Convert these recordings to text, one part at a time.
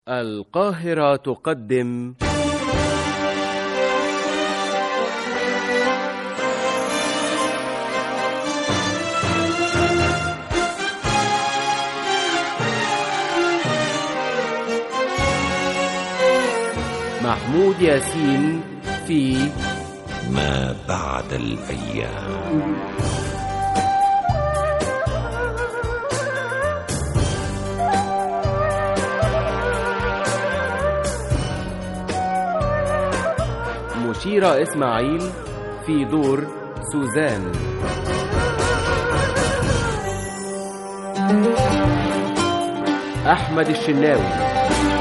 القاهرة تقدم محمود ياسين في ما بعد الأيام مشيرة إسماعيل في دور سوزان أحمد الشناوي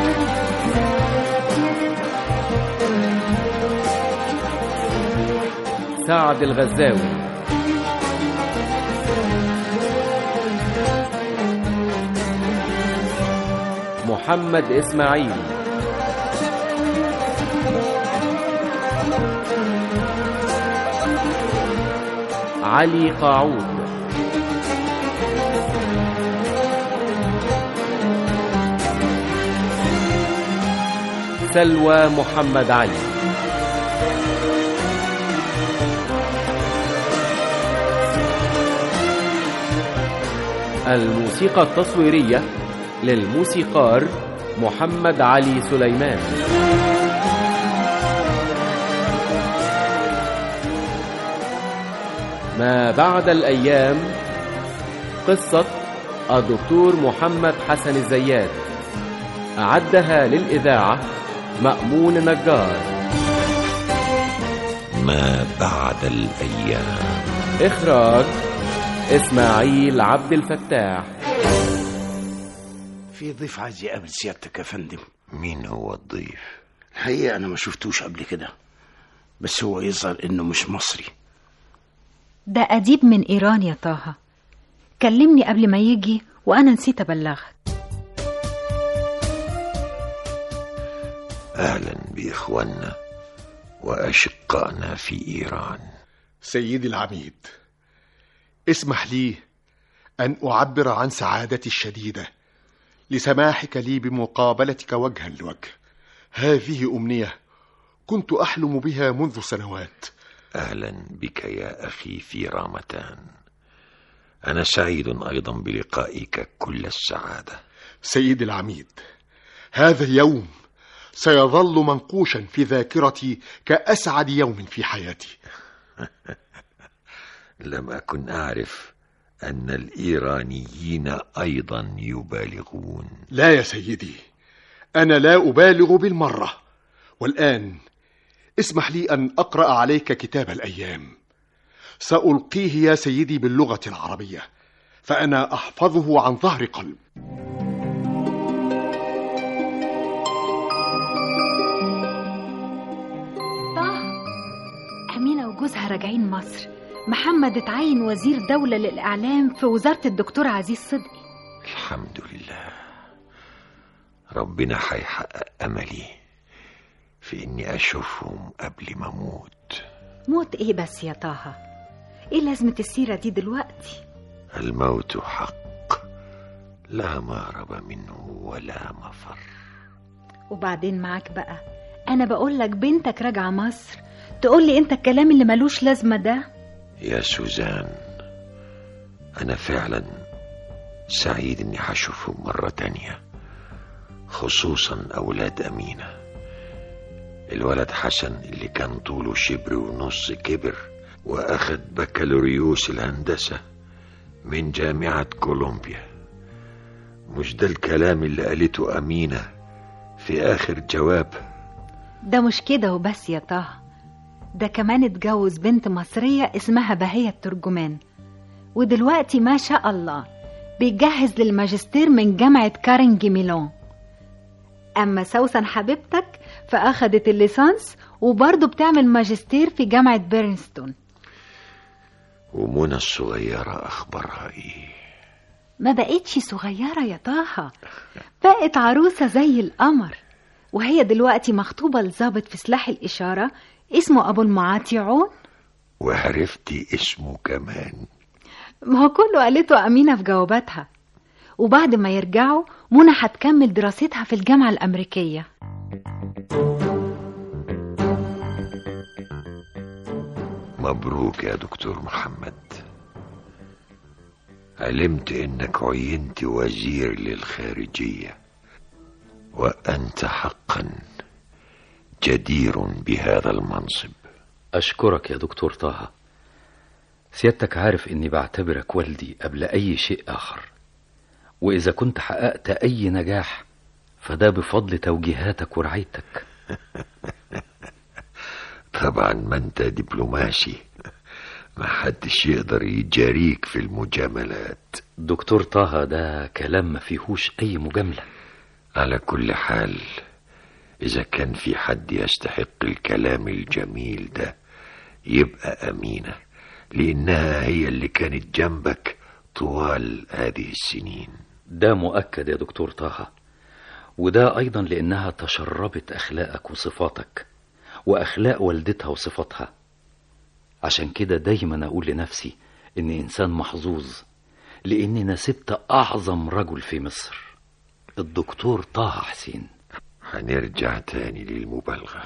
سعد الغزاوي محمد إسماعيل علي قاعود سلوى محمد علي الموسيقى التصويرية للموسيقار محمد علي سليمان ما بعد الأيام قصة الدكتور محمد حسن الزيات أعدها للإذاعة مأمون نجار ما بعد الأيام إخراج إسماعيل عبد الفتاح في ضيف عايز يقابل سيادتك يا فندم مين هو الضيف الحقيقة أنا ما شفتوش قبل كده بس هو يظهر إنه مش مصري ده أديب من إيران يا طه كلمني قبل ما يجي وأنا نسيت أبلغك أهلا بإخواننا وأشقائنا في إيران سيدي العميد اسمح لي أن أعبر عن سعادتي الشديدة لسماحك لي بمقابلتك وجها لوجه هذه أمنية كنت أحلم بها منذ سنوات أهلا بك يا أخي في رامتان أنا سعيد أيضا بلقائك كل السعادة سيدي العميد هذا اليوم سيظل منقوشا في ذاكرتي كأسعد يوم في حياتي لم أكن أعرف أن الإيرانيين أيضا يبالغون لا يا سيدي أنا لا أبالغ بالمرة والآن اسمح لي أن أقرأ عليك كتاب الأيام سألقيه يا سيدي باللغة العربية فأنا أحفظه عن ظهر قلب طه أمينة وجوزها راجعين مصر محمد اتعين وزير دولة للإعلام في وزارة الدكتور عزيز صدقي الحمد لله ربنا هيحقق أملي في إني أشوفهم قبل ما أموت موت إيه بس يا طه إيه لازمة السيرة دي دلوقتي الموت حق لا مهرب منه ولا مفر وبعدين معاك بقى أنا بقولك بنتك راجعة مصر تقولي أنت الكلام اللي ملوش لازمة ده يا سوزان أنا فعلا سعيد إني هشوفهم مرة تانية خصوصا أولاد أمينة الولد حسن اللي كان طوله شبر ونص كبر وأخد بكالوريوس الهندسة من جامعة كولومبيا مش ده الكلام اللي قالته أمينة في آخر جواب ده مش كده وبس يا طه ده كمان اتجوز بنت مصرية اسمها بهية الترجمان ودلوقتي ما شاء الله بيجهز للماجستير من جامعة كارنجي ميلان أما سوسن حبيبتك فأخدت الليسانس وبرضه بتعمل ماجستير في جامعة بيرنستون ومنى الصغيرة أخبارها إيه ما بقتش صغيرة يا طه بقت عروسة زي القمر وهي دلوقتي مخطوبة لظابط في سلاح الإشارة اسمه أبو المعاطي عون وعرفتي اسمه كمان ما هو كله قالته أمينة في جواباتها وبعد ما يرجعوا منى هتكمل دراستها في الجامعة الأمريكية مبروك يا دكتور محمد علمت انك عينت وزير للخارجية وانت حقا جدير بهذا المنصب أشكرك يا دكتور طه سيادتك عارف إني بعتبرك والدي قبل أي شيء آخر وإذا كنت حققت أي نجاح فده بفضل توجيهاتك ورعايتك طبعا ما انت دبلوماسي ما حدش يقدر يجاريك في المجاملات دكتور طه ده كلام ما فيهوش أي مجاملة على كل حال إذا كان في حد يستحق الكلام الجميل ده يبقى أمينة لأنها هي اللي كانت جنبك طوال هذه السنين ده مؤكد يا دكتور طه وده أيضا لأنها تشربت أخلاقك وصفاتك وأخلاق والدتها وصفاتها عشان كده دايما أقول لنفسي إني إنسان محظوظ لأني نسبت أعظم رجل في مصر الدكتور طه حسين هنرجع تاني للمبالغة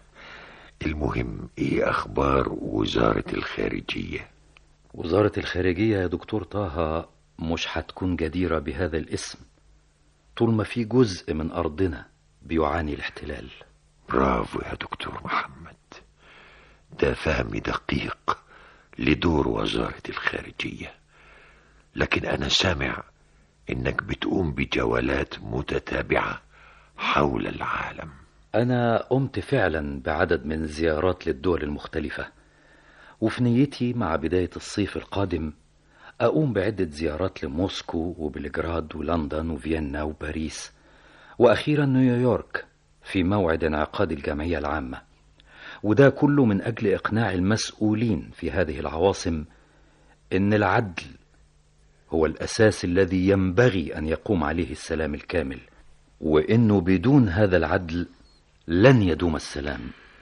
المهم ايه اخبار وزارة الخارجية وزارة الخارجية يا دكتور طه مش هتكون جديرة بهذا الاسم طول ما في جزء من أرضنا بيعاني الاحتلال برافو يا دكتور محمد ده فهم دقيق لدور وزارة الخارجية لكن أنا سامع إنك بتقوم بجولات متتابعة حول العالم أنا قمت فعلا بعدد من الزيارات للدول المختلفة وفي نيتي مع بداية الصيف القادم أقوم بعدة زيارات لموسكو وبلجراد ولندن وفيينا وباريس وأخيرا نيويورك في موعد انعقاد الجمعية العامة وده كله من أجل إقناع المسؤولين في هذه العواصم إن العدل هو الأساس الذي ينبغي أن يقوم عليه السلام الكامل وإنه بدون هذا العدل لن يدوم السلام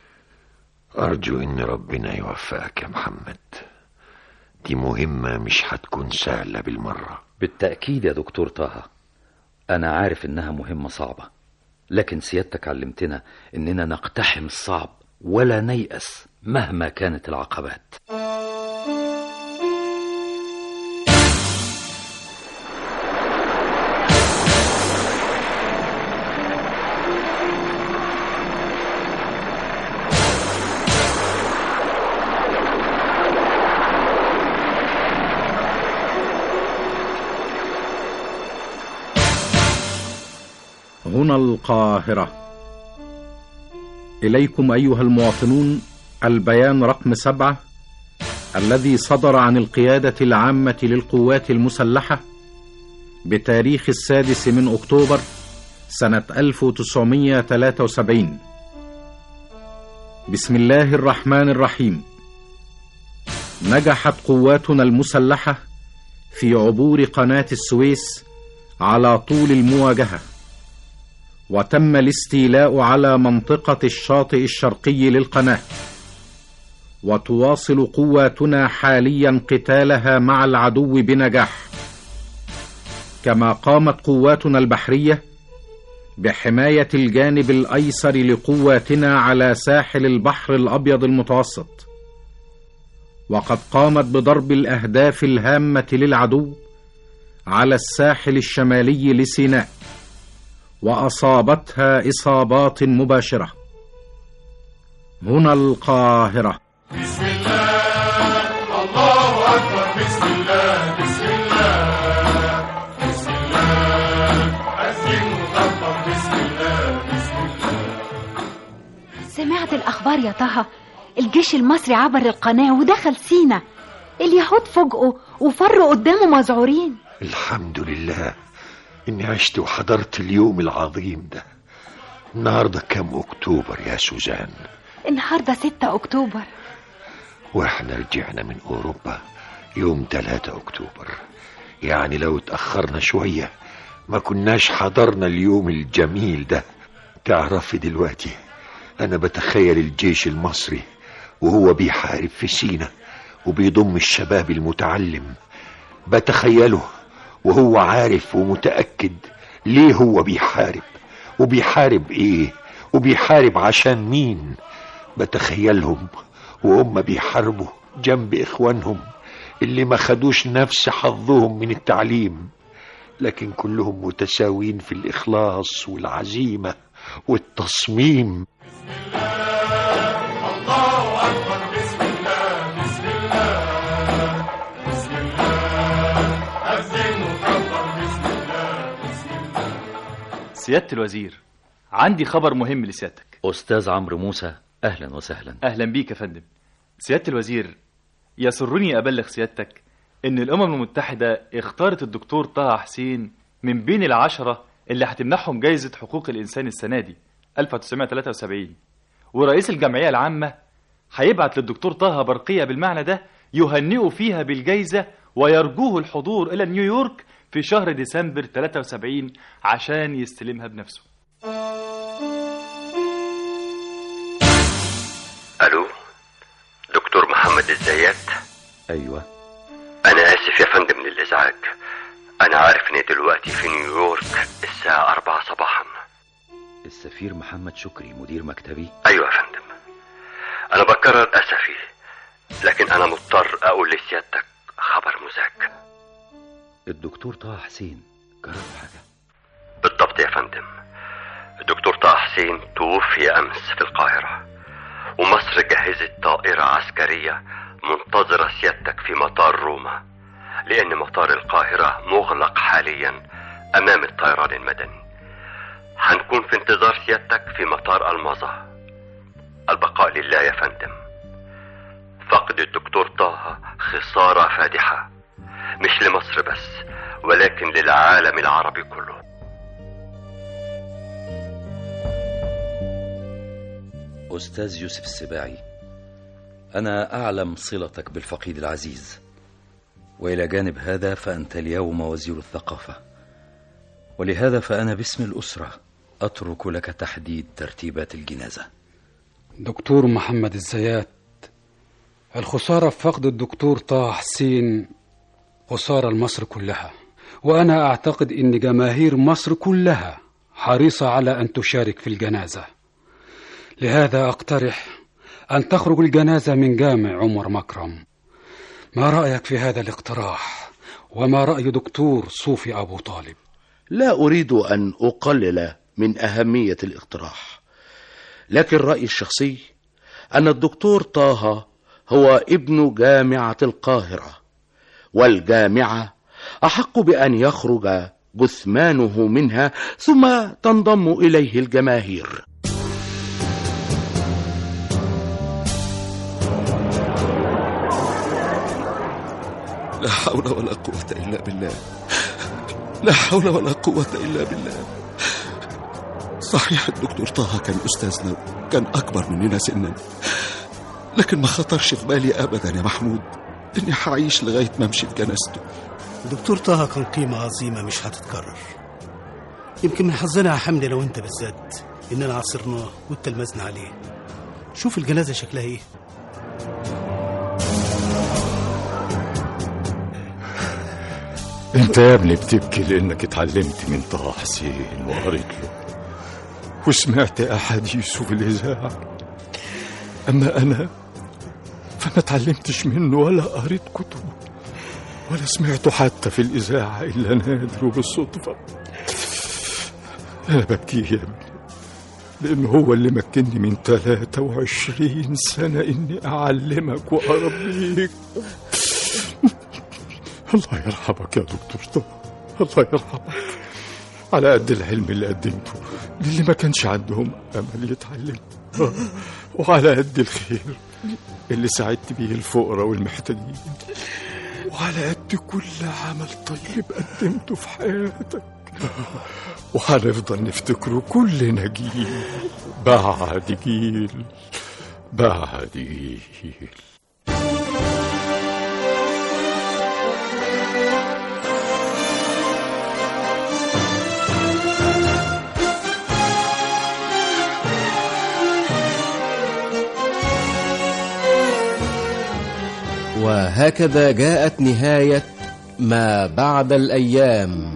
أرجو إن ربنا يوفقك يا محمد دي مهمة مش هتكون سهلة بالمرة بالتأكيد يا دكتور طه أنا عارف إنها مهمة صعبة لكن سيادتك علمتنا إننا نقتحم الصعب ولا نيأس مهما كانت العقبات هنا القاهرة إليكم أيها المواطنون البيان رقم سبعة الذي صدر عن القيادة العامة للقوات المسلحة بتاريخ السادس من أكتوبر سنة 1973 بسم الله الرحمن الرحيم نجحت قواتنا المسلحة في عبور قناة السويس على طول المواجهه وتم الاستيلاء على منطقة الشاطئ الشرقي للقناة وتواصل قواتنا حاليا قتالها مع العدو بنجاح كما قامت قواتنا البحرية بحماية الجانب الأيسر لقواتنا على ساحل البحر الأبيض المتوسط وقد قامت بضرب الأهداف الهامة للعدو على الساحل الشمالي لسيناء واصابتها اصابات مباشره هنا القاهره بسم الله الله أكبر بسم الله بسم الله بسم الله أذن وكبر بسم الله بسم الله سمعت الأخبار يا طه الجيش المصري عبر القناة ودخل سينا اليهود فوجئوا وفروا قدامه مذعورين الحمد لله إني عشت وحضرت اليوم العظيم ده النهاردة كم أكتوبر يا سوزان النهاردة 6 أكتوبر واحنا رجعنا من أوروبا يوم 3 أكتوبر يعني لو اتأخرنا شوية ما كناش حضرنا اليوم الجميل ده تعرفي دلوقتي أنا بتخيل الجيش المصري وهو بيحارب في سينا وبيضم الشباب المتعلم بتخيله وهو عارف ومتأكد ليه هو بيحارب وبيحارب ايه وبيحارب عشان مين بتخيلهم وهم بيحاربوا جنب اخوانهم اللي ما خدوش نفس حظهم من التعليم لكن كلهم متساويين في الإخلاص والعزيمة والتصميم الله أكبر بسم الله بسم الله بسم الله أذن وكبر بسم الله بسم الله سيادة الوزير عندي خبر مهم لسيادتك أستاذ عمرو موسى أهلا وسهلا أهلا بيك يا فندم سيادة الوزير يسرني أبلغ سيادتك إن الأمم المتحدة اختارت الدكتور طه حسين من بين العشرة اللي هتمنحهم جايزة حقوق الإنسان السنة دي 1973 ورئيس الجمعية العامة هيبعت للدكتور طه برقية بالمعنى ده يهنئوا فيها بالجايزة ويرجوه الحضور إلى نيويورك في شهر ديسمبر 73 عشان يستلمها بنفسه الو دكتور محمد الزيات أيوة انا اسف يا فندم للازعاج انا عارف اني دلوقتي في نيويورك الساعة أربعة صباحا السفير محمد شكري مدير مكتبي ايوه يا فندم انا بكرر اسفي لكن انا مضطر اقول لسيادتك خبر مزعج الدكتور طه حسين جرى له حاجة بالضبط يا فندم الدكتور طه حسين توفي امس في القاهرة ومصر جهزت طائرة عسكرية منتظرة سيادتك في مطار روما لأن مطار القاهرة مغلق حاليا أمام الطيران المدني هنكون في انتظار سيادتك في مطار المظة البقاء لله يا فندم فقد الدكتور طه خسارة فادحة مش لمصر بس ولكن للعالم العربي كله أستاذ يوسف السباعي أنا أعلم صلتك بالفقيد العزيز وإلى جانب هذا فأنت اليوم وزير الثقافة ولهذا فأنا باسم الأسرة أترك لك تحديد ترتيبات الجنازة دكتور محمد الزيات الخسارة في فقد الدكتور طه حسين خسارة لمصر كلها وأنا أعتقد أن جماهير مصر كلها حريصة على أن تشارك في الجنازة لهذا أقترح أن تخرج الجنازة من جامع عمر مكرم ما رأيك في هذا الاقتراح وما رأي دكتور صوفي أبو طالب لا أريد أن أقلل من أهمية الاقتراح لكن رأيي الشخصي أن الدكتور طه هو ابن جامعة القاهرة والجامعة أحق بأن يخرج جثمانه منها ثم تنضم إليه الجماهير لا حول ولا قوة إلا بالله لا حول ولا قوة إلا بالله صحيح الدكتور طه كان أستاذنا كان أكبر مننا سنا لكن ما خطرش في بالي أبدا يا محمود إني هعيش لغاية ما أمشي في جنازته دكتور طه كان قيمة عظيمة مش هتتكرر يمكن من حظنا يا حمدي لو انت بالذات اننا عاصرناه واتلمذنا عليه شوف الجنازة شكلها ايه انت يا ابني بتبكي لانك اتعلمت من طه حسين وقريت له وسمعت احاديثه في الاذاعه اما انا فما اتعلمتش منه ولا قريت كتبه ولا سمعته حتى في الاذاعه الا نادر وبالصدفه انا ببكيه يا ابني لأنه هو اللي مكنني من 23 سنة إني أعلمك وأربيك الله يرحمك يا دكتور طه الله يرحمك على قد العلم اللي قدمته للي ما كانش عندهم أمل يتعلم وعلى قد الخير اللي ساعدت بيه الفقراء والمحتاجين وعلى قد كل عمل طيب قدمته في حياتك وهنفضل نفتكره كلنا جيل بعد جيل بعد جيل وهكذا جاءت نهاية ما بعد الأيام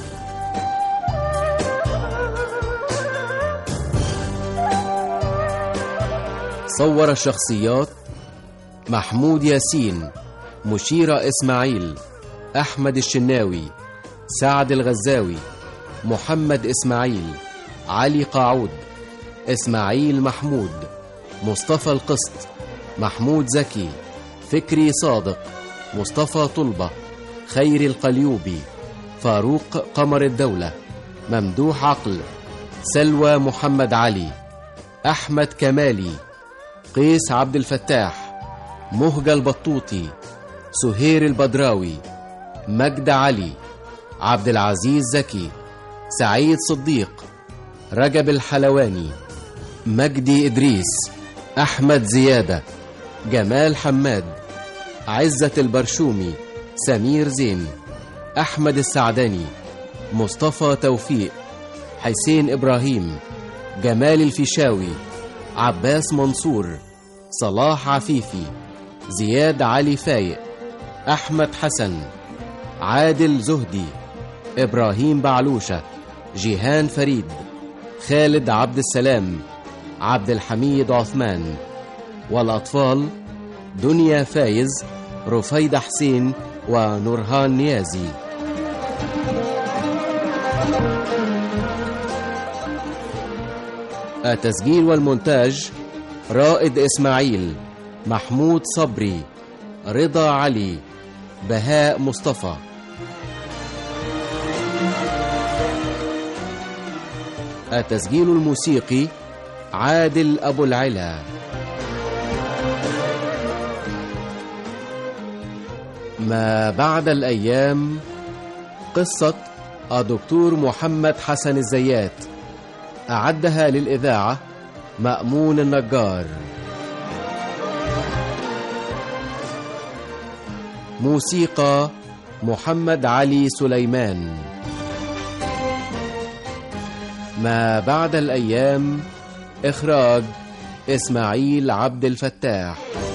صور الشخصيات محمود ياسين مشيرة إسماعيل أحمد الشناوي سعد الغزاوي محمد إسماعيل علي قاعود إسماعيل محمود مصطفى القسط محمود زكي فكري صادق مصطفى طلبة خير القليوبي فاروق قمر الدولة ممدوح عقل سلوى محمد علي أحمد كمالي قيس عبد الفتاح مهجة البطوطي سهير البدراوي مجد علي عبد العزيز زكي سعيد صديق رجب الحلواني مجدي إدريس أحمد زيادة جمال حماد عزة البرشومي سمير زين أحمد السعداني مصطفى توفيق حسين إبراهيم جمال الفيشاوي عباس منصور صلاح عفيفي زياد علي فايق أحمد حسن عادل زهدي إبراهيم بعلوشة جيهان فريد خالد عبد السلام عبد الحميد عثمان والأطفال دنيا فايز رفيدة حسين ونورهان نيازي التسجيل والمونتاج رائد إسماعيل محمود صبري رضا علي بهاء مصطفى التسجيل الموسيقي عادل أبو العلا ما بعد الأيام قصة الدكتور محمد حسن الزيات أعدها للإذاعة مأمون النجار موسيقى محمد علي سليمان ما بعد الأيام إخراج إسماعيل عبد الفتاح